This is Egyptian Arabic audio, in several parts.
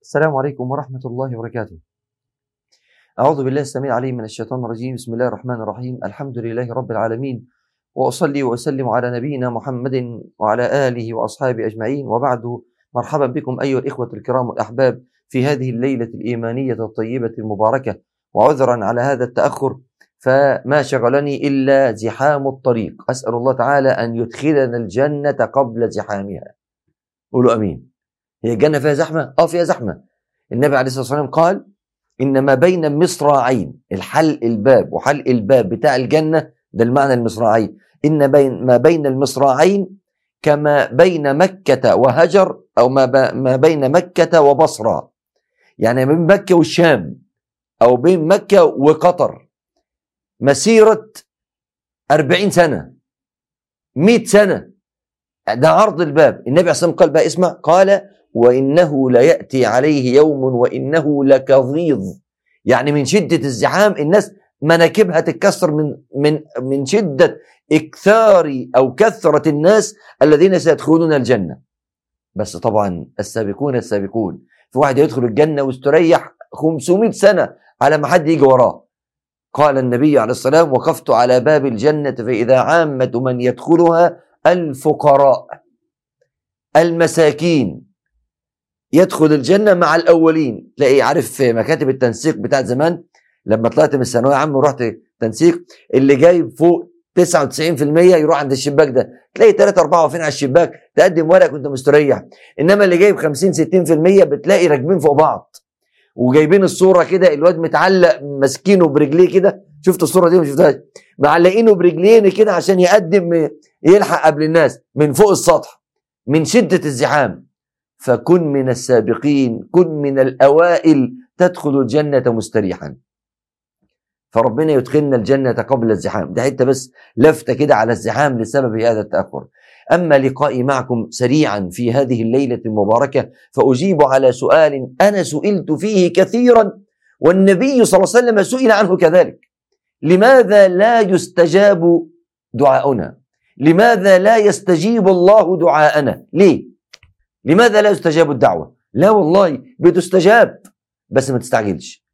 السلام عليكم ورحمة الله وبركاته. أعوذ بالله السميع العليم من الشيطان الرجيم، بسم الله الرحمن الرحيم، الحمد لله رب العالمين، وأصلي وأسلم على نبينا محمد وعلى آله وأصحابه أجمعين، وبعد مرحبا بكم أيها الإخوة الكرام والأحباب في هذه الليلة الإيمانية الطيبة المباركة، وعذرا على هذا التأخر فما شغلني إلا زحام الطريق، أسأل الله تعالى أن يدخلنا الجنة قبل زحامها. قولوا أمين. هي الجنة فيها زحمة؟ اه فيها زحمة. النبي عليه الصلاة والسلام قال: إن ما بين مصراعين الحلق الباب وحلق الباب بتاع الجنة ده المعنى المصراعين، إن بين ما بين المصراعين كما بين مكة وهجر أو ما, ما بين مكة وبصرة. يعني بين مكة والشام أو بين مكة وقطر مسيرة أربعين سنة مئة سنة ده عرض الباب النبي عليه الصلاة والسلام قال بقى اسمع قال وإنه ليأتي عليه يوم وإنه لكظيظ يعني من شدة الزحام الناس مناكبها تتكسر من من من شدة إكثار أو كثرة الناس الذين سيدخلون الجنة بس طبعا السابقون السابقون في واحد يدخل الجنة واستريح 500 سنة على ما حد يجي وراه قال النبي عليه السلام وقفت على باب الجنة فإذا عامة من يدخلها الفقراء المساكين يدخل الجنة مع الأولين تلاقي عارف في مكاتب التنسيق بتاعت زمان لما طلعت من الثانوية عامة ورحت تنسيق اللي جايب فوق 99% يروح عند الشباك ده تلاقي 3 4 واقفين على الشباك تقدم ورقك وانت مستريح انما اللي جايب 50 60% بتلاقي راكبين فوق بعض وجايبين الصوره كده الواد متعلق ماسكينه برجليه كده شفت الصوره دي ما شفتهاش معلقينه برجلين كده عشان يقدم يلحق قبل الناس من فوق السطح من شده الزحام فكن من السابقين كن من الاوائل تدخل الجنه مستريحا فربنا يدخلنا الجنة قبل الزحام ده حتة بس لفتة كده على الزحام لسبب هذا التأخر أما لقائي معكم سريعا في هذه الليلة المباركة فأجيب على سؤال أنا سئلت فيه كثيرا والنبي صلى الله عليه وسلم سئل عنه كذلك لماذا لا يستجاب دعاؤنا لماذا لا يستجيب الله دعاءنا ليه لماذا لا يستجاب الدعوة لا والله بتستجاب بس ما تستعجلش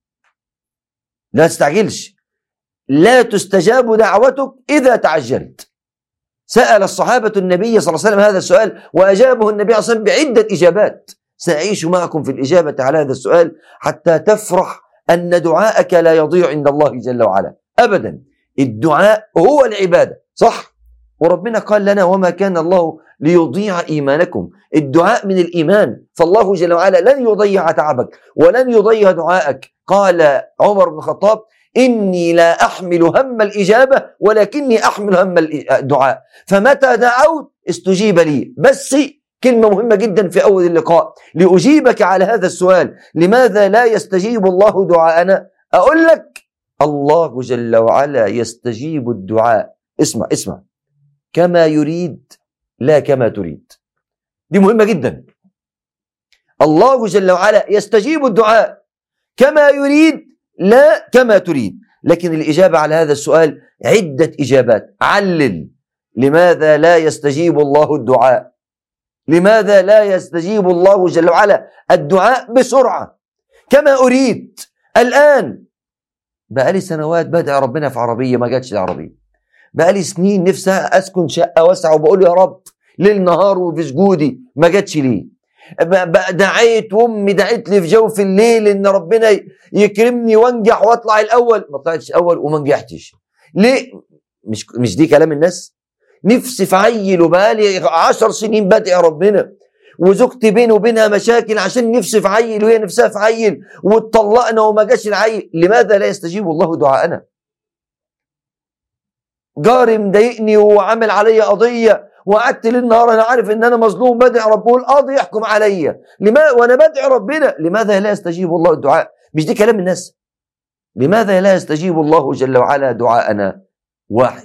لا تستعجلش لا تستجاب دعوتك إذا تعجلت سأل الصحابة النبي صلى الله عليه وسلم هذا السؤال وأجابه النبي صلى الله عليه وسلم بعدة إجابات سأعيش معكم في الإجابة على هذا السؤال حتى تفرح أن دعاءك لا يضيع عند الله جل وعلا أبدا الدعاء هو العبادة صح وربنا قال لنا وما كان الله ليضيع إيمانكم الدعاء من الإيمان فالله جل وعلا لن يضيع تعبك ولن يضيع دعاءك قال عمر بن الخطاب إني لا أحمل هم الإجابة ولكني أحمل هم الدعاء فمتى دعوت استجيب لي بس كلمة مهمة جدا في أول اللقاء لأجيبك على هذا السؤال لماذا لا يستجيب الله دعاءنا أقول لك الله جل وعلا يستجيب الدعاء اسمع اسمع كما يريد لا كما تريد دي مهمة جدا الله جل وعلا يستجيب الدعاء كما يريد لا كما تريد لكن الإجابة على هذا السؤال عدة إجابات علل لماذا لا يستجيب الله الدعاء لماذا لا يستجيب الله جل وعلا الدعاء بسرعة كما أريد الآن بقالي سنوات بدعي ربنا في عربية ما جاتش العربية بقالي سنين نفسي أسكن شقة واسعة وبقول يا رب ليل نهار وفي سجودي ما جاتش ليه دعيت وامي دعيت لي في جوف الليل ان ربنا يكرمني وانجح واطلع الاول ما طلعتش الاول وما نجحتش ليه مش مش دي كلام الناس نفسي في عيل وبقالي عشر سنين بدعي ربنا وزوجتي بيني وبينها مشاكل عشان نفسي في عيل وهي نفسها في عيل واتطلقنا وما جاش العيل لماذا لا يستجيب الله دعاءنا جاري مضايقني وعامل عليا قضيه وقعدت ليل نهار انا عارف ان انا مظلوم بدعي ربه القاضي يحكم عليا لما وانا بدعي ربنا لماذا لا يستجيب الله الدعاء مش دي كلام الناس لماذا لا يستجيب الله جل وعلا دعاءنا واحد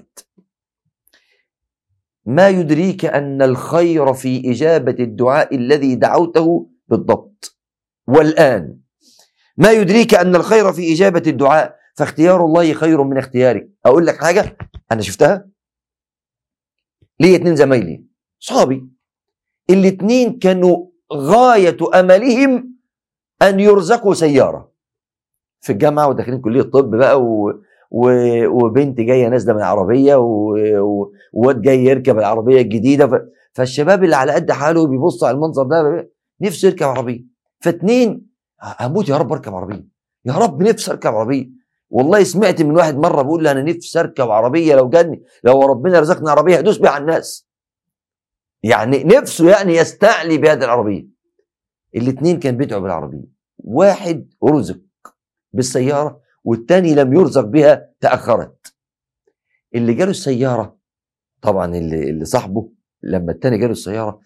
ما يدريك ان الخير في اجابه الدعاء الذي دعوته بالضبط والان ما يدريك ان الخير في اجابه الدعاء فاختيار الله خير من اختيارك اقول لك حاجه انا شفتها ليا اتنين زمايلي صحابي الاتنين كانوا غاية أملهم ان يرزقوا سياره في الجامعه وداخلين كليه طب بقى و... و... وبنت جايه نازله من العربيه و- و- وواد جاي يركب العربيه الجديده ف... فالشباب اللي على قد حاله بيبص على المنظر ده نفسه يركب عربيه فاتنين هموت يا رب اركب عربيه يا رب نفسي اركب عربيه والله سمعت من واحد مره بيقول لي انا نفسي اركب عربيه لو جاني لو ربنا رزقنا عربيه هدوس بيها على الناس يعني نفسه يعني يستعلي بهذه العربيه الاثنين كان بيدعوا بالعربيه واحد رزق بالسياره والتاني لم يرزق بها تاخرت اللي جاله السياره طبعا اللي, اللي صاحبه لما التاني جاله السياره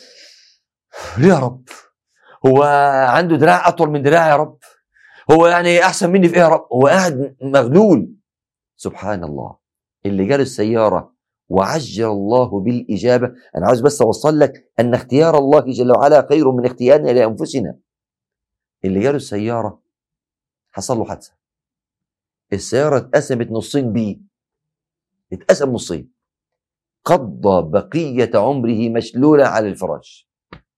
ليه يا رب هو عنده دراع اطول من دراعي يا رب هو يعني احسن مني في ايه يا رب هو قاعد مغلول سبحان الله اللي جاله السياره وعجل الله بالاجابه انا عاوز بس اوصل لك ان اختيار الله جل وعلا خير من اختيارنا لانفسنا اللي جاله السياره حصل له حادثه السياره اتقسمت نصين بيه اتقسم نصين قضى بقيه عمره مشلولا على الفراش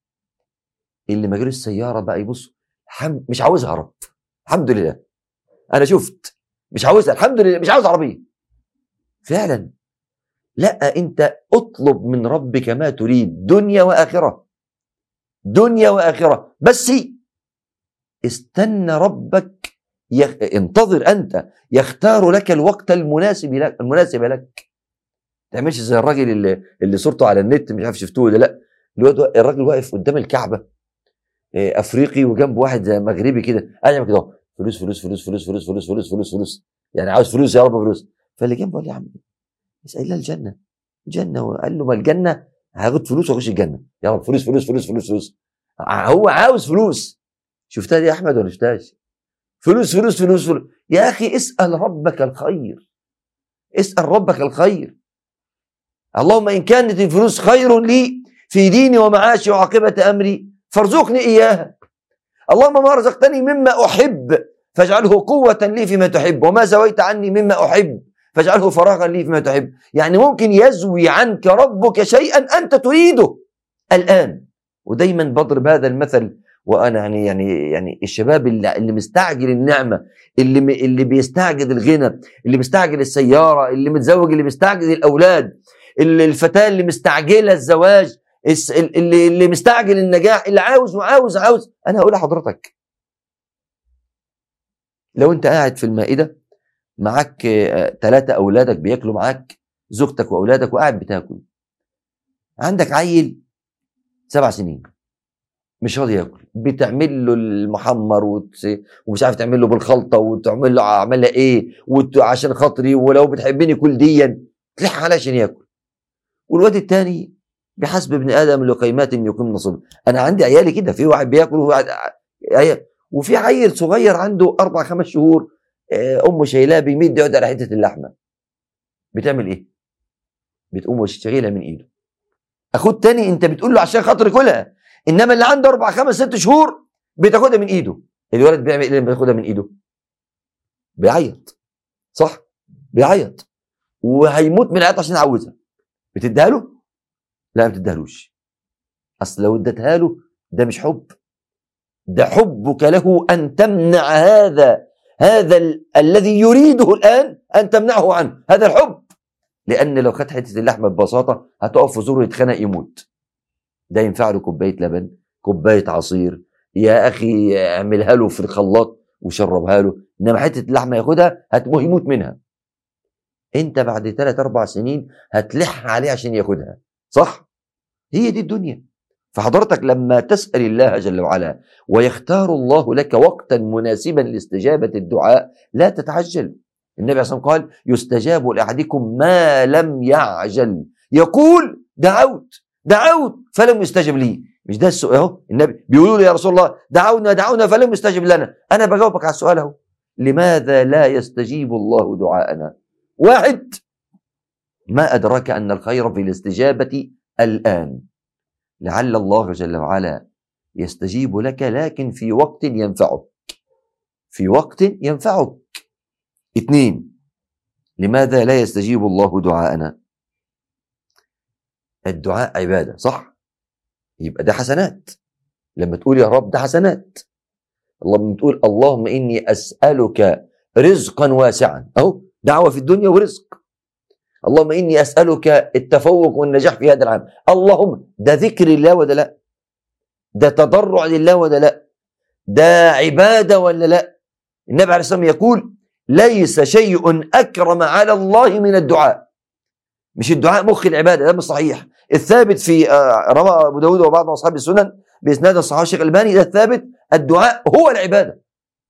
اللي ما جاله السياره بقى يبص حم... مش عاوزها يا رب الحمد لله انا شفت مش عاوزها الحمد لله مش عاوز عربيه فعلا لا انت اطلب من ربك ما تريد دنيا واخره دنيا واخره بس استنى ربك يخ... انتظر انت يختار لك الوقت المناسب لك المناسب لك تعملش زي الراجل اللي اللي صورته على النت مش عارف شفتوه ولا لا الواد الراجل واقف قدام الكعبه إيه، افريقي وجنبه واحد زي مغربي كده قاعد يعمل كده فلوس فلوس فلوس فلوس فلوس فلوس فلوس فلوس فلوس يعني عاوز فلوس يا رب فلوس فاللي جنبه قال لي يا عم اسال لها الجنه جنه وقال له ما الجنه هاخد فلوس واخش الجنه يا رب فلوس فلوس فلوس فلوس فلوس هو عاوز فلوس شفتها دي يا احمد ولا شفتهاش فلوس فلوس فلوس فلوس يا اخي اسال ربك الخير اسال ربك الخير اللهم ان كانت الفلوس خير لي في ديني ومعاشي وعاقبه امري فارزقني اياها اللهم ما رزقتني مما احب فاجعله قوه لي فيما تحب وما زويت عني مما احب فاجعله فراغا لي فيما تحب يعني ممكن يزوي عنك ربك شيئا انت تريده الان ودايما بضرب هذا المثل وانا يعني يعني يعني الشباب اللي, اللي مستعجل النعمه اللي م- اللي بيستعجل الغنى اللي مستعجل السياره اللي متزوج اللي مستعجل الاولاد اللي الفتاه اللي مستعجله الزواج الس- اللي اللي مستعجل النجاح اللي عاوز وعاوز عاوز انا هقول لحضرتك لو انت قاعد في المائده معاك ثلاثه اولادك بياكلوا معاك زوجتك واولادك وقاعد بتاكل عندك عيل سبع سنين مش راضي ياكل بتعمل له المحمر وت... ومش عارف تعمل له بالخلطه وتعمل له اعملها ايه وت... عشان خاطري ولو بتحبني كل ديا تلح عليه عشان ياكل والواد الثاني بحسب ابن ادم لقيمات يقيم نصب انا عندي عيالي كده في واحد بياكل وواحد عيال. وفي عيل صغير عنده اربع خمس شهور آه، امه شايلاه بيمد يقعد على حته اللحمه بتعمل ايه؟ بتقوم وتشتغلها من ايده اخوه التاني انت بتقول له عشان خاطر كلها انما اللي عنده اربع خمس ست شهور بتاخدها من ايده الولد بيعمل ايه لما بياخدها من ايده؟ بيعيط صح؟ بيعيط وهيموت من العياط عشان عاوزها بتديها له؟ لا ما بتديهالوش اصل لو اديتها له ده مش حب ده حبك له ان تمنع هذا هذا ال- الذي يريده الان ان تمنعه عنه هذا الحب لان لو خد حته اللحمه ببساطه هتقف في زوره يتخنق يموت ده ينفع له كوبايه لبن كوبايه عصير يا اخي اعملها له في الخلاط وشربها له انما حته اللحمه ياخدها هتموت يموت منها انت بعد ثلاث اربع سنين هتلح عليه عشان ياخدها صح هي دي الدنيا فحضرتك لما تسال الله جل وعلا ويختار الله لك وقتا مناسبا لاستجابه الدعاء لا تتعجل النبي عليه الصلاه والسلام قال يستجاب لاحدكم ما لم يعجل يقول دعوت دعوت فلم يستجب لي مش ده السؤال اهو النبي بيقولوا لي يا رسول الله دعونا دعونا فلم يستجب لنا انا بجاوبك على السؤال اهو لماذا لا يستجيب الله دعاءنا واحد ما ادراك ان الخير في الاستجابه الان لعل الله جل وعلا يستجيب لك لكن في وقت ينفعك في وقت ينفعك اثنين لماذا لا يستجيب الله دعاءنا الدعاء عبادة صح يبقى ده حسنات لما تقول يا رب ده حسنات اللهم تقول اللهم اني اسالك رزقا واسعا اهو دعوه في الدنيا ورزق اللهم اني اسالك التفوق والنجاح في هذا العام اللهم ده ذكر الله ولا لا ده تضرع لله ولا لا ده عباده ولا لا النبي عليه الصلاه والسلام يقول ليس شيء اكرم على الله من الدعاء مش الدعاء مخ العباده ده مش صحيح الثابت في آه، روى ابو داود وبعض اصحاب السنن باسناد الصحابه الشيخ الباني ده الثابت الدعاء هو العباده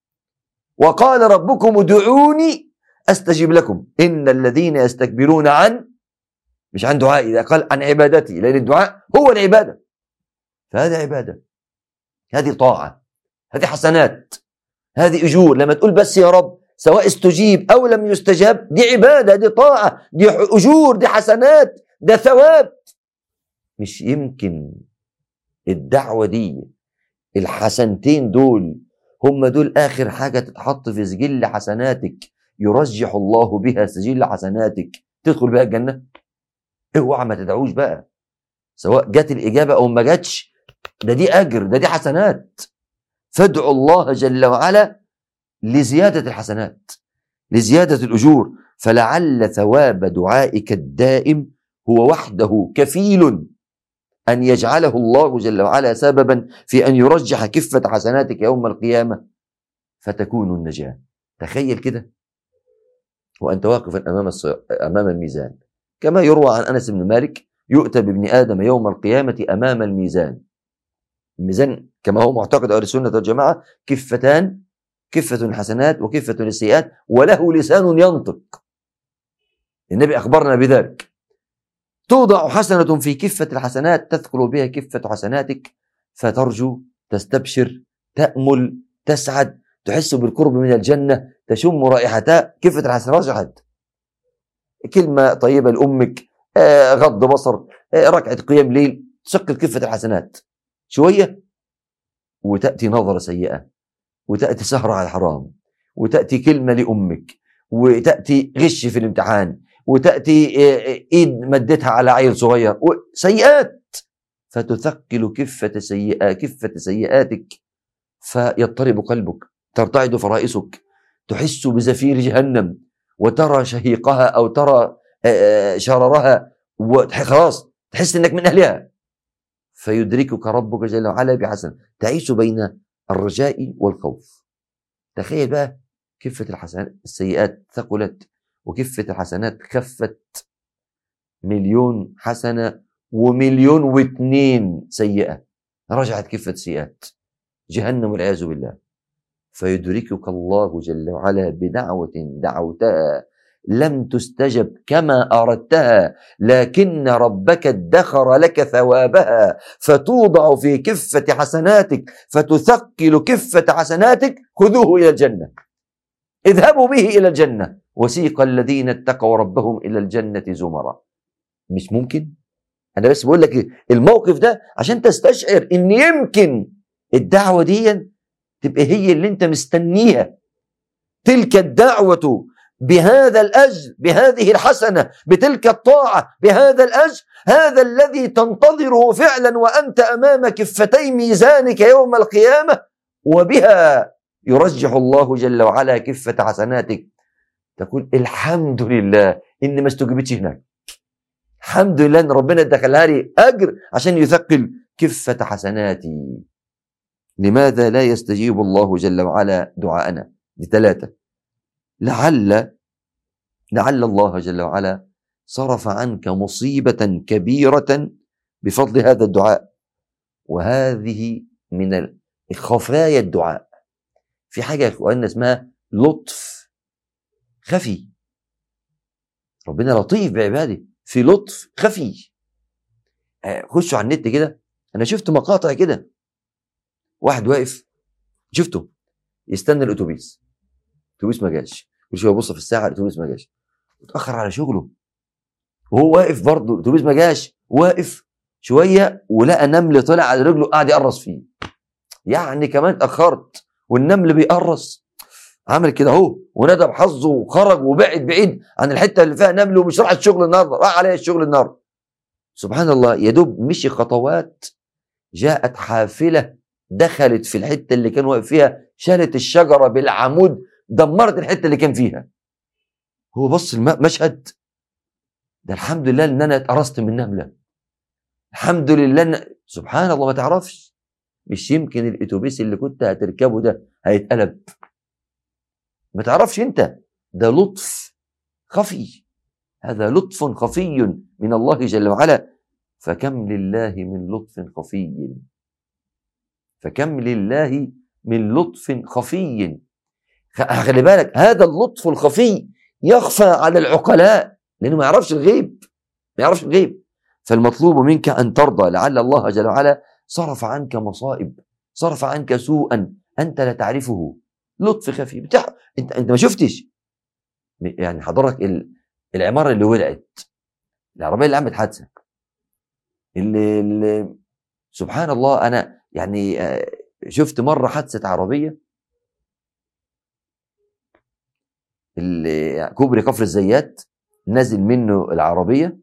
وقال ربكم ادعوني استجب لكم ان الذين يستكبرون عن مش عن دعائي اذا قال عن عبادتي لان الدعاء هو العباده فهذه عباده هذه طاعه هذه حسنات هذه اجور لما تقول بس يا رب سواء استجيب او لم يستجاب دي عباده دي طاعه دي اجور دي حسنات ده ثواب مش يمكن الدعوه دي الحسنتين دول هم دول اخر حاجه تتحط في سجل حسناتك يرجح الله بها سجل حسناتك تدخل بها الجنه اوعى ما تدعوش بقى سواء جت الاجابه او ما جاتش ده دي اجر ده دي حسنات فادعوا الله جل وعلا لزياده الحسنات لزياده الاجور فلعل ثواب دعائك الدائم هو وحده كفيل أن يجعله الله جل وعلا سببا في أن يرجح كفة حسناتك يوم القيامة فتكون النجاة تخيل كده وأنت واقف أمام أمام الميزان كما يروى عن أنس بن مالك يؤتى بابن آدم يوم القيامة أمام الميزان الميزان كما هو معتقد أهل السنة والجماعة كفتان كفة الحسنات وكفة السيئات وله لسان ينطق النبي أخبرنا بذلك توضع حسنة في كفة الحسنات تثقل بها كفة حسناتك فترجو تستبشر تأمل تسعد تحس بالقرب من الجنة تشم رائحتها كفة الحسنات رجعت كلمة طيبة لأمك آه غض بصر آه ركعة قيام ليل تثقل كفة الحسنات شوية وتأتي نظرة سيئة وتأتي سهرة على الحرام وتأتي كلمة لأمك وتأتي غش في الامتحان وتأتي إيد مدتها على عيل صغير سيئات فتثقل كفة سيئات كفة سيئاتك فيضطرب قلبك ترتعد فرائسك تحس بزفير جهنم وترى شهيقها أو ترى شررها وخلاص تحس انك من اهلها فيدركك ربك جل وعلا بحسن تعيش بين الرجاء والخوف تخيل بقى كفة الحسنات السيئات ثقلت وكفة الحسنات خفت مليون حسنة ومليون واثنين سيئة رجعت كفة سيئات جهنم والعياذ بالله فيدركك الله جل وعلا بدعوة دعوتها لم تستجب كما اردتها لكن ربك ادخر لك ثوابها فتوضع في كفه حسناتك فتثقل كفه حسناتك خذوه الى الجنه اذهبوا به الى الجنه وسيق الذين اتقوا ربهم الى الجنه زمرا مش ممكن انا بس بقول لك الموقف ده عشان تستشعر ان يمكن الدعوه دي تبقى هي اللي انت مستنيها تلك الدعوه بهذا الاجر بهذه الحسنه بتلك الطاعه بهذا الاجر هذا الذي تنتظره فعلا وانت امام كفتي ميزانك يوم القيامه وبها يرجح الله جل وعلا كفه حسناتك تقول الحمد لله ان ما استجبتش هناك الحمد لله ان ربنا دخلها لي اجر عشان يثقل كفه حسناتي لماذا لا يستجيب الله جل وعلا دعاءنا لثلاثه لعل لعل الله جل وعلا صرف عنك مصيبة كبيرة بفضل هذا الدعاء وهذه من خفايا الدعاء في حاجة يا إخواننا اسمها لطف خفي ربنا لطيف بعباده في لطف خفي آه، خشوا على النت كده انا شفت مقاطع كده واحد واقف شفته يستنى الاتوبيس الاتوبيس ما جاش كل شويه يبص في الساعه الاتوبيس ما جاش اتاخر على شغله وهو واقف برضه الاتوبيس ما جاش واقف شويه ولقى نمل طلع على رجله قاعد يقرص فيه يعني كمان اتاخرت والنمل بيقرص عمل كده اهو وندى بحظه وخرج وبعد بعيد عن الحته اللي فيها نمل ومش راح الشغل النهارده راح عليه الشغل النهارده سبحان الله يا دوب مشي خطوات جاءت حافله دخلت في الحته اللي كان واقف فيها شالت الشجره بالعمود دمرت الحته اللي كان فيها هو بص المشهد ده الحمد لله ان انا اتقرصت من نمله الحمد لله ان سبحان الله ما تعرفش مش يمكن الاتوبيس اللي كنت هتركبه ده هيتقلب ما تعرفش انت ده لطف خفي هذا لطف خفي من الله جل وعلا فكم لله من لطف خفي فكم لله من لطف خفي خلي بالك هذا اللطف الخفي يخفى على العقلاء لانه ما يعرفش الغيب ما يعرفش الغيب فالمطلوب منك ان ترضى لعل الله جل وعلا صرف عنك مصائب صرف عنك سوءا انت لا تعرفه لطف خفي بتاع انت انت ما شفتش يعني حضرتك العماره اللي ولعت العربيه اللي عملت حادثه اللي, اللي سبحان الله انا يعني آه، شفت مره حادثه عربيه اللي كوبري كفر الزيات نزل منه العربيه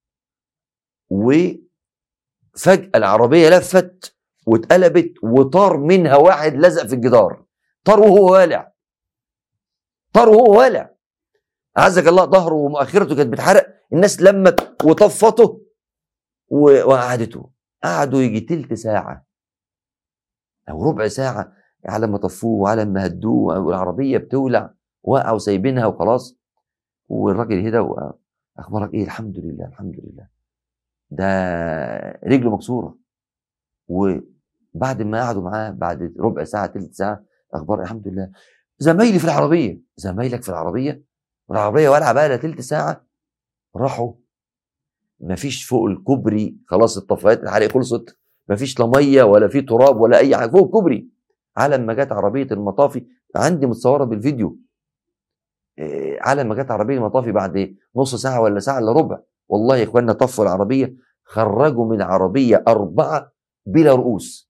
وفجاه العربيه لفت واتقلبت وطار منها واحد لزق في الجدار طار وهو والع طار وهو والع اعزك الله ظهره ومؤخرته كانت بتحرق الناس لمت وطفته وقعدته قعدوا يجي تلت ساعه او ربع ساعه على ما طفوه وعلى ما هدوه والعربيه بتولع وقعوا سايبينها وخلاص والراجل هدى اخبارك ايه الحمد لله الحمد لله ده رجله مكسوره وبعد ما قعدوا معاه بعد ربع ساعه تلت ساعه اخبار الحمد لله زمايلي في العربيه زمايلك في العربيه العربيه والعه بقى لها تلت ساعه راحوا مفيش فوق الكوبري خلاص الطفايات الحريق خلصت مفيش لا ميه ولا في تراب ولا اي حاجه فوق الكوبري على ما جت عربيه المطافي عندي متصوره بالفيديو آه، على ما جت عربيه المطافي بعد نص ساعه ولا ساعه الا ربع والله يا اخواننا طفوا العربيه خرجوا من العربيه اربعه بلا رؤوس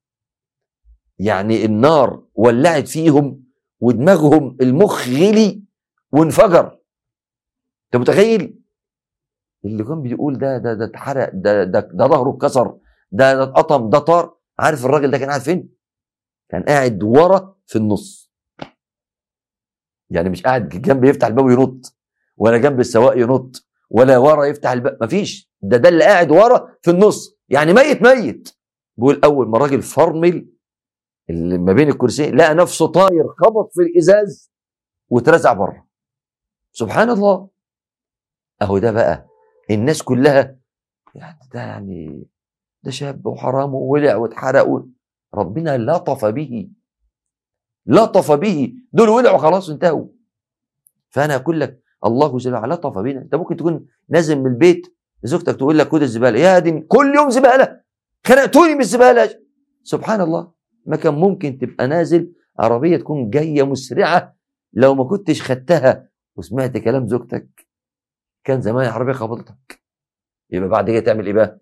يعني النار ولعت فيهم ودماغهم المخ غلي وانفجر انت متخيل اللي كان بيقول ده ده ده اتحرق ده ده ده ظهره اتكسر ده ده اتقطم ده طار عارف الراجل ده كان قاعد فين؟ كان قاعد ورا في النص يعني مش قاعد جنب يفتح الباب وينط ولا جنب السواق ينط ولا ورا يفتح الباب مفيش ده ده اللي قاعد ورا في النص يعني ميت ميت بيقول اول ما الراجل فرمل اللي ما بين الكرسيين لقى نفسه طاير خبط في الازاز واترزع بره سبحان الله اهو ده بقى الناس كلها يعني ده يعني ده شاب وحرام وولع واتحرق ربنا لطف به لطف به دول ولعوا خلاص انتهوا فانا اقول لك الله جل وعلا لطف بنا انت ممكن تكون نازل من البيت زوجتك تقول لك خد الزباله يا دي كل يوم زباله خنقتوني بالزباله سبحان الله ما كان ممكن تبقى نازل عربيه تكون جايه مسرعه لو ما كنتش خدتها وسمعت كلام زوجتك كان زمان العربيه خبطتك يبقى بعد كده تعمل ايه بقى؟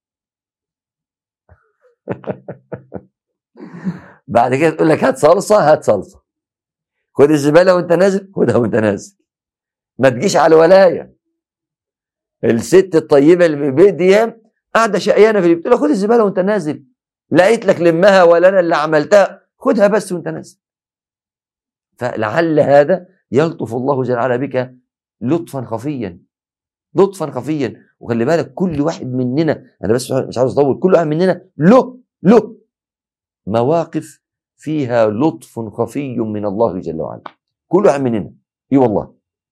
بعد كده تقول لك هات صلصه هات صلصه خد الزباله وانت نازل خدها وانت نازل ما تجيش على الولايه الست الطيبه اللي في البيت دي قاعده شقيانه في البيت خد الزباله وانت نازل لقيت لك لمها ولا انا اللي عملتها خدها بس وانت نازل فلعل هذا يلطف الله جل وعلا بك لطفا خفيا لطفا خفيا وخلي بالك كل واحد مننا انا بس مش عاوز اطول كل واحد مننا له له مواقف فيها لطف خفي من الله جل وعلا كل واحد مننا اي والله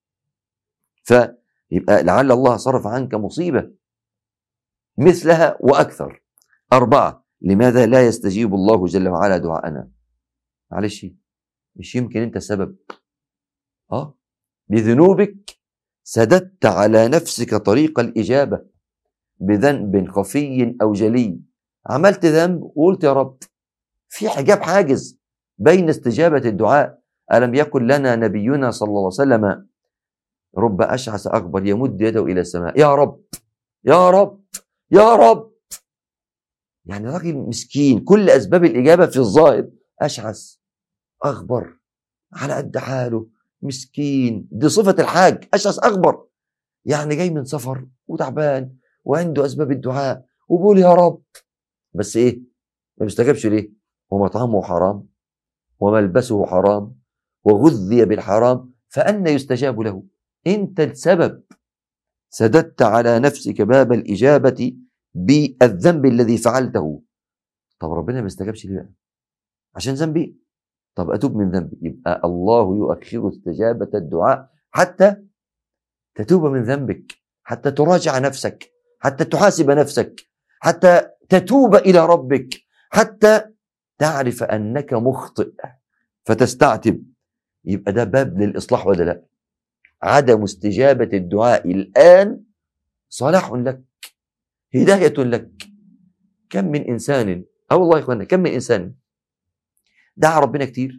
فيبقى لعل الله صرف عنك مصيبه مثلها واكثر اربعه لماذا لا يستجيب الله جل وعلا دعاءنا معلش مش يمكن انت السبب اه بذنوبك سددت على نفسك طريق الاجابه بذنب خفي او جلي عملت ذنب وقلت يا رب في حجاب حاجز بين استجابه الدعاء الم يكن لنا نبينا صلى الله عليه وسلم رب اشعث اكبر يمد يده الى السماء يا رب يا رب يا رب يعني راجل مسكين كل اسباب الاجابه في الظاهر اشعث اخبر على قد حاله مسكين دي صفه الحاج اشعث اخبر يعني جاي من سفر وتعبان وعنده اسباب الدعاء وبيقول يا رب بس ايه ما بيستجابش ليه ومطعمه حرام وملبسه حرام وغذي بالحرام فأن يستجاب له أنت السبب سددت على نفسك باب الإجابة بالذنب الذي فعلته طب ربنا ما استجابش ليه بقى عشان ذنبي طب أتوب من ذنبي يبقى الله يؤخر استجابة الدعاء حتى تتوب من ذنبك حتى تراجع نفسك حتى تحاسب نفسك حتى تتوب إلى ربك حتى تعرف أنك مخطئ فتستعتب يبقى ده باب للإصلاح ولا لا عدم استجابة الدعاء الآن صلاح لك هداية لك كم من إنسان أو والله يا إخوانا كم من إنسان دعا ربنا كتير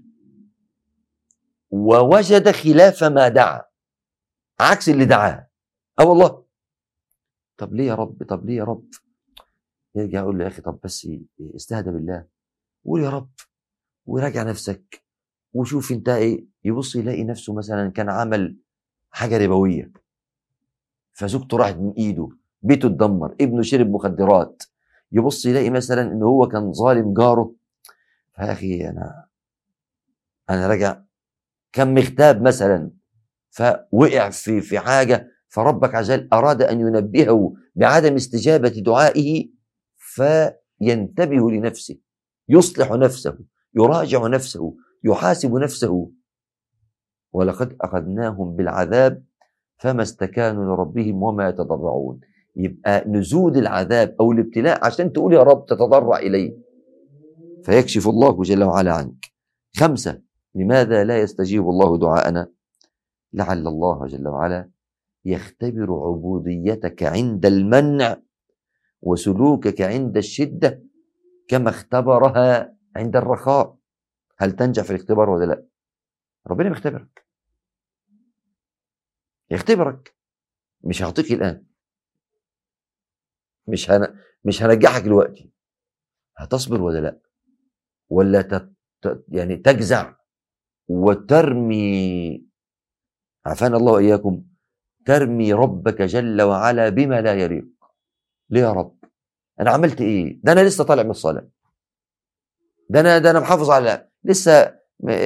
ووجد خلاف ما دعا عكس اللي دعاه اه والله طب ليه يا رب طب ليه يا رب يرجع يقول له يا اخي طب بس استهدى بالله قول يا رب وراجع نفسك وشوف انت ايه يبص يلاقي نفسه مثلا كان عمل حاجه ربويه فزوجته راحت من ايده بيته اتدمر ابنه شرب مخدرات يبص يلاقي مثلا ان هو كان ظالم جاره يا اخي انا انا راجع كان مغتاب مثلا فوقع في في حاجه فربك عز وجل اراد ان ينبهه بعدم استجابه دعائه فينتبه لنفسه يصلح نفسه يراجع نفسه يحاسب نفسه ولقد اخذناهم بالعذاب فما استكانوا لربهم وما يتضرعون يبقى نزول العذاب او الابتلاء عشان تقول يا رب تتضرع اليه فيكشف الله جل وعلا عنك خمسه لماذا لا يستجيب الله دعاءنا لعل الله جل وعلا يختبر عبوديتك عند المنع وسلوكك عند الشده كما اختبرها عند الرخاء هل تنجح في الاختبار ولا لا ربنا بيختبرك يختبرك مش هعطيك الان مش هن... مش هنجحك دلوقتي هتصبر ولا لا ولا ت... ت... يعني تجزع وترمي عافانا الله واياكم ترمي ربك جل وعلا بما لا يليق ليه يا رب انا عملت ايه ده انا لسه طالع من الصلاه ده انا ده انا محافظ على لسه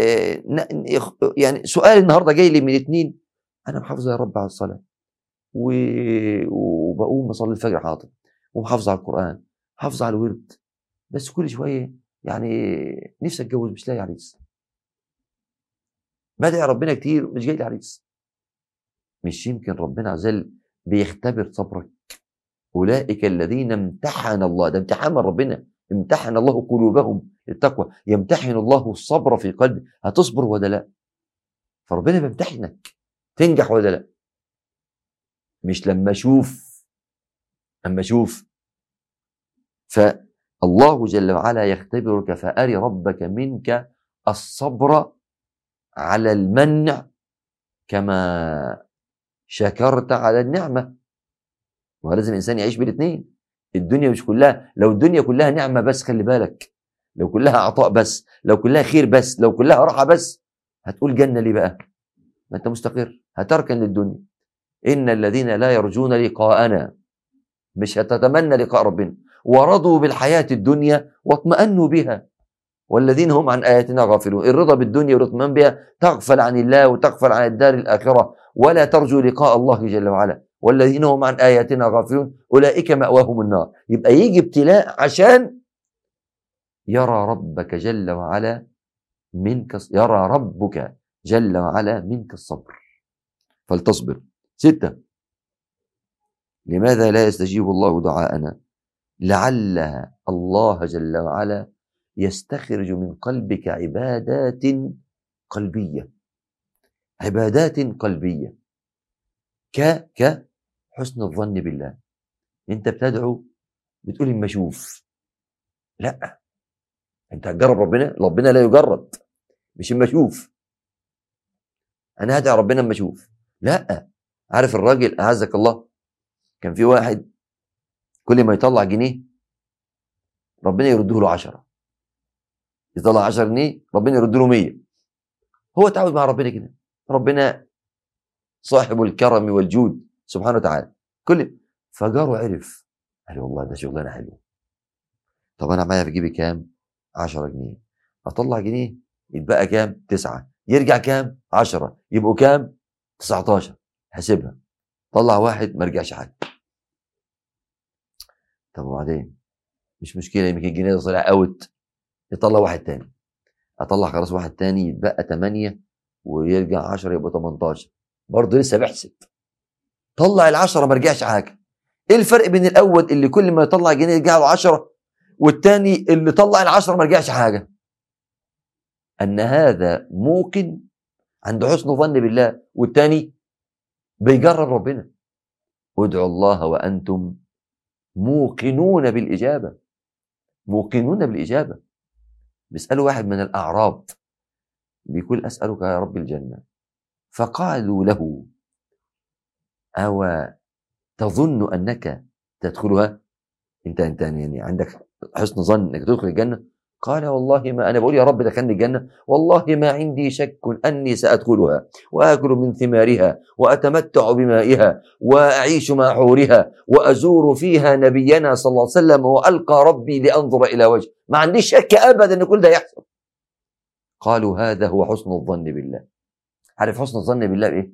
يعني سؤال النهارده جاي لي من اتنين انا محافظ يا رب على الصلاه و... وبقوم بصلي الفجر حاضر ومحافظ على القران حافظ على الورد بس كل شويه يعني نفسي اتجوز مش لاقي عريس بدعي ربنا كتير مش جاي لي عريس مش يمكن ربنا عز وجل بيختبر صبرك اولئك الذين امتحن الله ده امتحان من ربنا امتحن الله قلوبهم للتقوى يمتحن الله الصبر في قلبك هتصبر ولا لا فربنا بيمتحنك تنجح ولا لا مش لما اشوف اما اشوف فالله جل وعلا يختبرك فاري ربك منك الصبر على المنع كما شكرت على النعمه ولازم الانسان يعيش بالاثنين الدنيا مش كلها لو الدنيا كلها نعمه بس خلي بالك لو كلها عطاء بس لو كلها خير بس لو كلها راحه بس هتقول جنه ليه بقى ما انت مستقر هتركن للدنيا ان الذين لا يرجون لقاءنا مش هتتمنى لقاء ربنا ورضوا بالحياه الدنيا واطمأنوا بها والذين هم عن اياتنا غافلون الرضا بالدنيا والاطمئنان بها تغفل عن الله وتغفل عن الدار الاخره ولا ترجو لقاء الله جل وعلا والذين هم عن اياتنا غافلون اولئك ماواهم النار يبقى يجي ابتلاء عشان يرى ربك جل وعلا منك يرى ربك جل وعلا منك الصبر فلتصبر ستة لماذا لا يستجيب الله دعاءنا لعل الله جل وعلا يستخرج من قلبك عبادات قلبية عبادات قلبية ك ك حسن الظن بالله انت بتدعو بتقول اما اشوف لا انت هتجرب ربنا ربنا لا يجرب مش اما اشوف انا هدعي ربنا اما اشوف لا عارف الراجل اعزك الله كان في واحد كل ما يطلع جنيه ربنا يرده له عشرة يطلع 10 جنيه ربنا يرد له 100 هو تعود مع ربنا كده ربنا صاحب الكرم والجود سبحانه وتعالى كل فجاره عرف قال والله ده شغلانه حلوه طب انا معايا في جيبي كام 10 جنيه اطلع جنيه يتبقى كام 9 يرجع كام 10 يبقوا كام 19 حسبها طلع واحد ما رجعش حاجه طب وبعدين مش مشكله يمكن الجنيه ده طلع اوت يطلع واحد تاني اطلع خلاص واحد تاني يتبقى 8 ويرجع 10 يبقى 18 برضه لسه بحسب طلع ال 10 ما رجعش حاجه ايه الفرق بين الاول اللي كل ما يطلع جنيه يرجع له 10 والتاني اللي طلع ال 10 ما رجعش حاجه ان هذا موقن عنده حسن ظن بالله والتاني بيجرب ربنا ادعوا الله وانتم موقنون بالاجابه موقنون بالاجابه بيسالوا واحد من الاعراب بيقول اسالك يا رب الجنه فقالوا له او تظن انك تدخلها انت انت يعني عندك حسن ظن انك تدخل الجنه قال والله ما انا بقول يا رب دخلني الجنه والله ما عندي شك اني سادخلها واكل من ثمارها واتمتع بمائها واعيش مع حورها وازور فيها نبينا صلى الله عليه وسلم والقى ربي لانظر الى وجهه ما عنديش شك ابدا ان كل ده يحصل قالوا هذا هو حسن الظن بالله عارف حسن الظن بالله بايه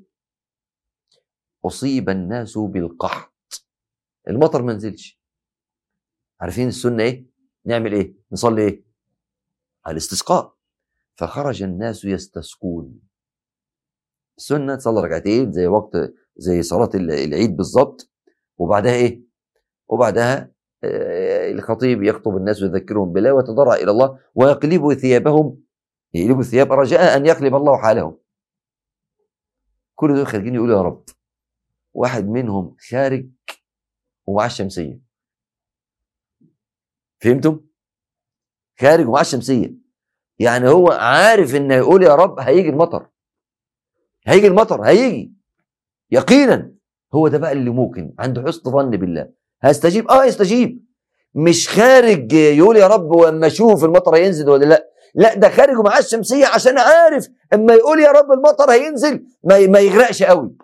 اصيب الناس بالقحط المطر ما نزلش عارفين السنه ايه نعمل ايه نصلي ايه الاستسقاء فخرج الناس يستسقون السنه تصلي ركعتين زي وقت زي صلاه العيد بالظبط وبعدها ايه وبعدها آه، الخطيب يخطب الناس ويذكرهم بالله ويتضرع الى الله ويقلبوا ثيابهم يقلبوا الثياب رجاء ان يقلب الله حالهم كل دول خارجين يقولوا يا رب واحد منهم خارج ومعاه الشمسيه فهمتم خارج ومعاه الشمسيه يعني هو عارف ان يقول يا رب هيجي المطر هيجي المطر هيجي يقينا هو ده بقى اللي ممكن عنده حسن ظن بالله هيستجيب اه يستجيب مش خارج يقول يا رب واما اشوف المطر هينزل ولا لا لا ده خارج ومعاه الشمسيه عشان عارف اما يقول يا رب المطر هينزل ما, ما يغرقش قوي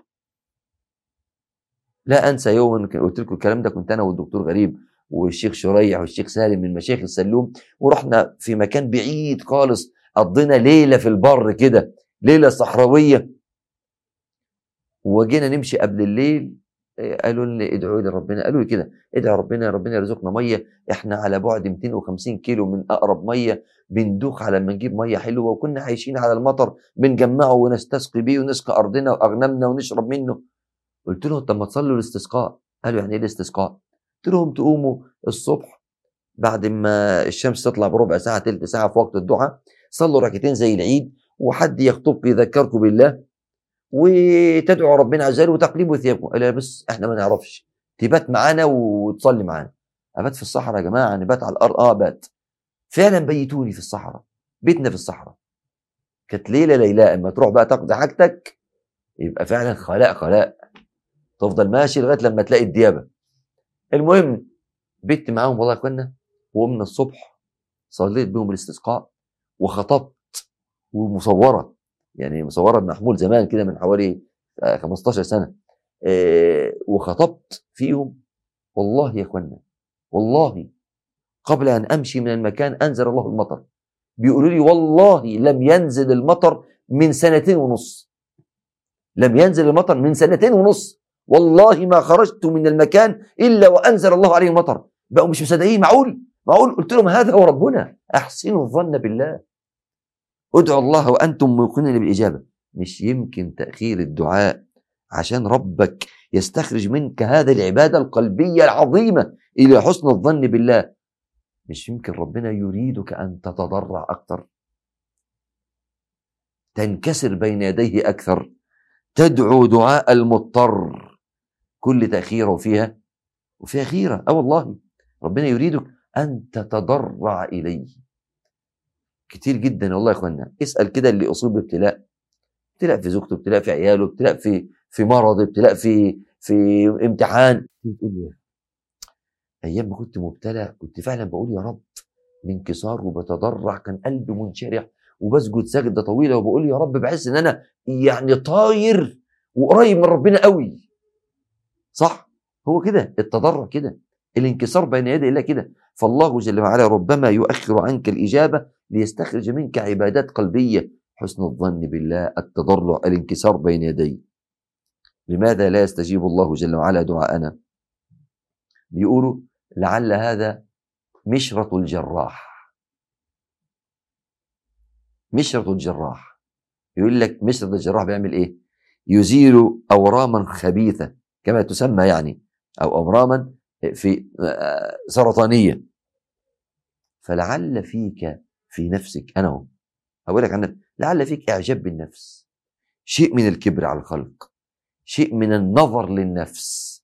لا انسى يوم قلت لكم الكلام ده كنت انا والدكتور غريب والشيخ شريح والشيخ سالم من مشايخ السلوم ورحنا في مكان بعيد خالص قضينا ليله في البر كده ليله صحراويه وجينا نمشي قبل الليل آه، قالوا لي ادعوا لي ربنا قالوا لي كده ادعوا ربنا ربنا يرزقنا ميه احنا على بعد 250 كيلو من اقرب ميه بندوخ على ما نجيب ميه حلوه وكنا عايشين على المطر بنجمعه ونستسقي بيه ونسقي ارضنا واغنامنا ونشرب منه قلت لهم طب ما تصلوا الاستسقاء قالوا يعني ايه الاستسقاء قلت لهم تقوموا الصبح بعد ما الشمس تطلع بربع ساعه تلت ساعه في وقت الضحى صلوا ركعتين زي العيد وحد يخطبكم يذكركم بالله وتدعوا ربنا عز وجل وتقلبوا ثيابكم قال بس احنا ما نعرفش تبات معانا وتصلي معانا ابات في الصحراء يا جماعه نبات على الارض اه بات فعلا بيتوني في الصحراء بيتنا في الصحراء كانت ليله ليله اما تروح بقى تقضي حاجتك يبقى فعلا خلاء خلاء تفضل ماشي لغايه لما تلاقي الديابه المهم بيت معاهم والله يا اخوانا وقمنا الصبح صليت بهم الاستسقاء وخطبت ومصوره يعني مصوره محمول زمان كده من حوالي 15 آه، سنه آه، وخطبت فيهم والله يا اخوانا والله قبل ان امشي من المكان انزل الله المطر بيقولوا لي والله لم ينزل المطر من سنتين ونص لم ينزل المطر من سنتين ونص والله ما خرجت من المكان الا وانزل الله عليه المطر بقوا مش مصدقين معقول معقول قلت لهم هذا هو ربنا احسنوا الظن بالله ادعوا الله وانتم موقنين بالاجابه مش يمكن تاخير الدعاء عشان ربك يستخرج منك هذه العباده القلبيه العظيمه الى حسن الظن بالله مش يمكن ربنا يريدك ان تتضرع اكثر تنكسر بين يديه اكثر تدعو دعاء المضطر كل تأخيرة وفيها وفيها خيرة اه والله ربنا يريدك أن تتضرع إليه كتير جدا والله يا اخوانا اسأل كده اللي أصيب بابتلاء ابتلاء في زوجته ابتلاء في عياله ابتلاء في في مرض ابتلاء في في امتحان تقول لي ايام ما كنت مبتلى كنت فعلا بقول يا رب بانكسار وبتضرع كان قلبي منشرح وبسجد سجده طويله وبقول يا رب بحس ان انا يعني طاير وقريب من ربنا قوي صح هو كده التضرع كده الانكسار بين يدي الله كده فالله جل وعلا ربما يؤخر عنك الإجابة ليستخرج منك عبادات قلبية حسن الظن بالله التضرع الانكسار بين يديه لماذا لا يستجيب الله جل وعلا دعاءنا بيقولوا لعل هذا مشرة الجراح مشرة الجراح يقول لك مشرة الجراح بيعمل ايه يزيل أوراما خبيثة كما تسمى يعني أو أوراما في آه، سرطانية فلعل فيك في نفسك أنا هو أقول لك عن لعل فيك إعجاب بالنفس شيء من الكبر على الخلق شيء من النظر للنفس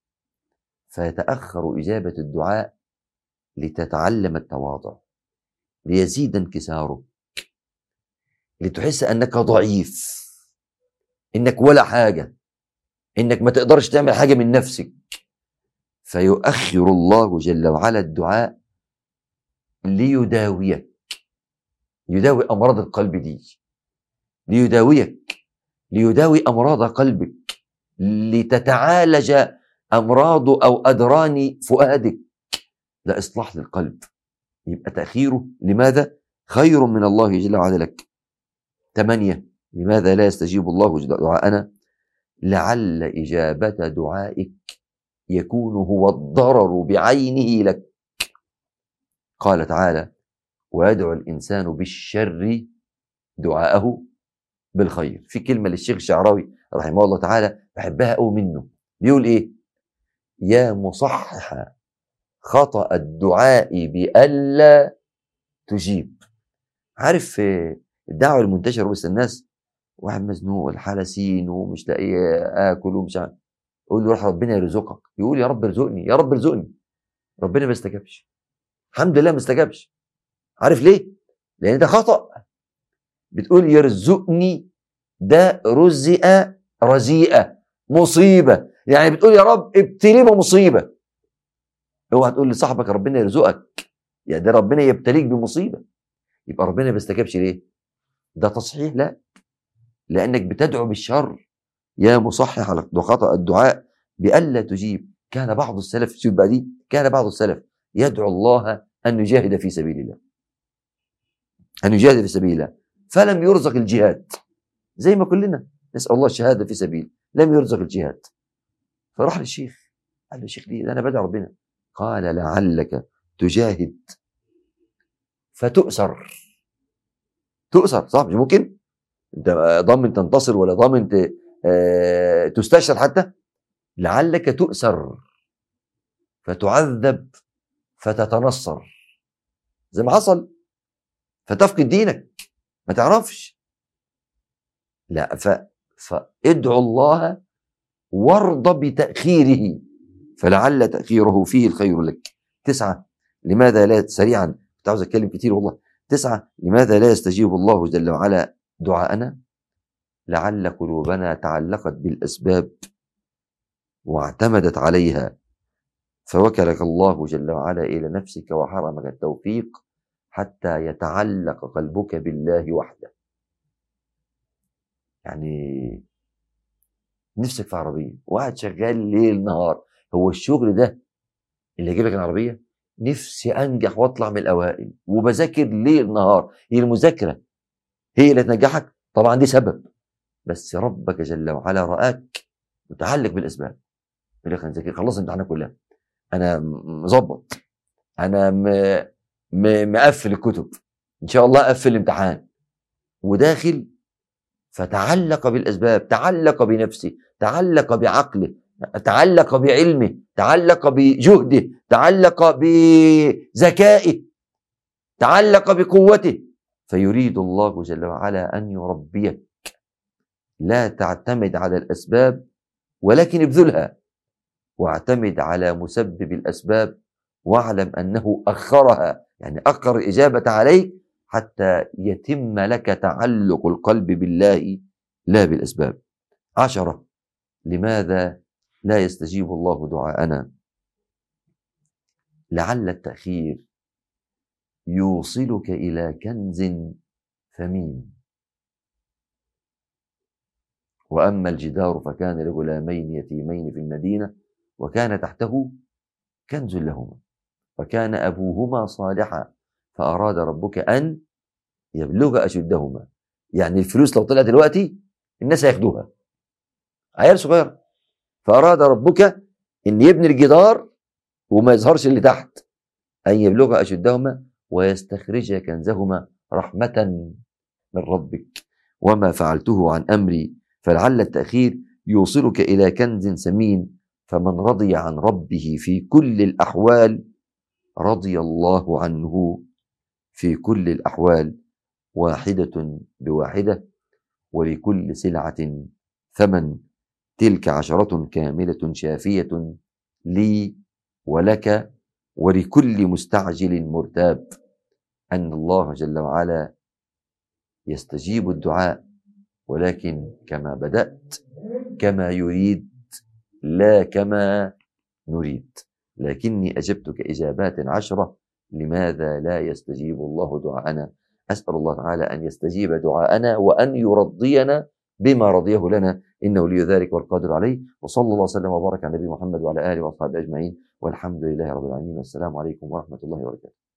فيتأخر إجابة الدعاء لتتعلم التواضع ليزيد انكسارك لتحس أنك ضعيف إنك ولا حاجة إنك ما تقدرش تعمل حاجة من نفسك فيؤخر الله جل وعلا الدعاء ليداويك يداوي أمراض القلب دي ليداويك ليداوي أمراض قلبك لتتعالج أمراض أو أدران فؤادك لإصلاح للقلب يبقى تأخيره لماذا؟ خير من الله جل وعلا لك ثمانية لماذا لا يستجيب الله دعاءنا؟ لعل إجابة دعائك يكون هو الضرر بعينه لك قال تعالى ويدعو الإنسان بالشر دعاءه بالخير في كلمة للشيخ الشعراوي رحمه الله تعالى بحبها قوي منه بيقول إيه يا مصحح خطأ الدعاء بألا تجيب عارف الدعوة المنتشرة وسط الناس واحد مزنوق والحالة سين ومش لاقي آكل ومش عارف يقول له روح ربنا يرزقك يقول يا رب ارزقني يا رب ارزقني ربنا ما استجابش الحمد لله ما استجابش عارف ليه؟ لأن ده خطأ بتقول يرزقني ده رزق رزيئة مصيبة يعني بتقول يا رب ابتلي بمصيبة اوعى تقول لصاحبك ربنا يرزقك يعني ده ربنا يبتليك بمصيبة يبقى ربنا ما بيستجابش ليه؟ ده تصحيح لا لأنك بتدعو بالشر يا مصحح خطأ الدعاء بألا تجيب كان بعض السلف شوف بقى دي كان بعض السلف يدعو الله أن يجاهد في سبيل الله أن يجاهد في سبيل الله فلم يرزق الجهاد زي ما كلنا نسأل الله الشهادة في سبيل لم يرزق الجهاد فراح للشيخ قال له الشيخ ليه أنا بدعو ربنا قال لعلك تجاهد فتؤسر تؤسر صح مش ممكن انت ضامن تنتصر ولا ضامن آه، تستشهد حتى لعلك تؤسر فتعذب فتتنصر زي ما حصل فتفقد دينك ما تعرفش لا ف فادعو الله وارض بتأخيره فلعل تأخيره فيه الخير لك تسعة لماذا لا سريعا كنت عاوز أتكلم كتير والله تسعة لماذا لا يستجيب الله جل وعلا دعاءنا لعل قلوبنا تعلقت بالأسباب واعتمدت عليها فوكلك الله جل وعلا إلى نفسك وحرمك التوفيق حتى يتعلق قلبك بالله وحده يعني نفسك في عربية وقاعد شغال ليل نهار هو الشغل ده اللي يجيب لك العربية نفسي أنجح وأطلع من الأوائل وبذاكر ليل نهار هي المذاكرة هي اللي تنجحك طبعا دي سبب بس ربك جل وعلا رآك متعلق بالأسباب يقول لك أنا خلص الامتحانات كلها أنا مظبط أنا م... م... مقفل الكتب إن شاء الله أقفل الامتحان وداخل فتعلق بالأسباب تعلق بنفسه تعلق بعقله تعلق بعلمه تعلق بجهده تعلق بذكائه تعلق بقوته فيريد الله جل وعلا أن يربيك لا تعتمد على الأسباب ولكن ابذلها واعتمد على مسبب الأسباب واعلم أنه أخرها يعني أخر الإجابة عليك حتى يتم لك تعلق القلب بالله لا بالأسباب عشرة لماذا لا يستجيب الله دعاءنا لعل التأخير يوصلك إلى كنز ثمين وأما الجدار فكان لغلامين يتيمين في المدينة وكان تحته كنز لهما وكان أبوهما صالحا فأراد ربك أن يبلغ أشدهما يعني الفلوس لو طلعت دلوقتي الناس هياخدوها عيال صغير فأراد ربك أن يبني الجدار وما يظهرش اللي تحت أن يبلغ أشدهما ويستخرج كنزهما رحمة من ربك وما فعلته عن أمري فلعل التأخير يوصلك إلى كنز سمين فمن رضي عن ربه في كل الأحوال رضي الله عنه في كل الأحوال واحدة بواحدة ولكل سلعة ثمن تلك عشرة كاملة شافية لي ولك ولكل مستعجل مرتاب أن الله جل وعلا يستجيب الدعاء ولكن كما بدأت كما يريد لا كما نريد لكني أجبتك إجابات عشرة لماذا لا يستجيب الله دعاءنا أسأل الله تعالى أن يستجيب دعاءنا وأن يرضينا بما رضيه لنا إنه لي ذلك والقادر عليه وصلى الله وسلم وبارك على نبي محمد وعلى آله وأصحابه أجمعين والحمد لله رب العالمين والسلام عليكم ورحمة الله وبركاته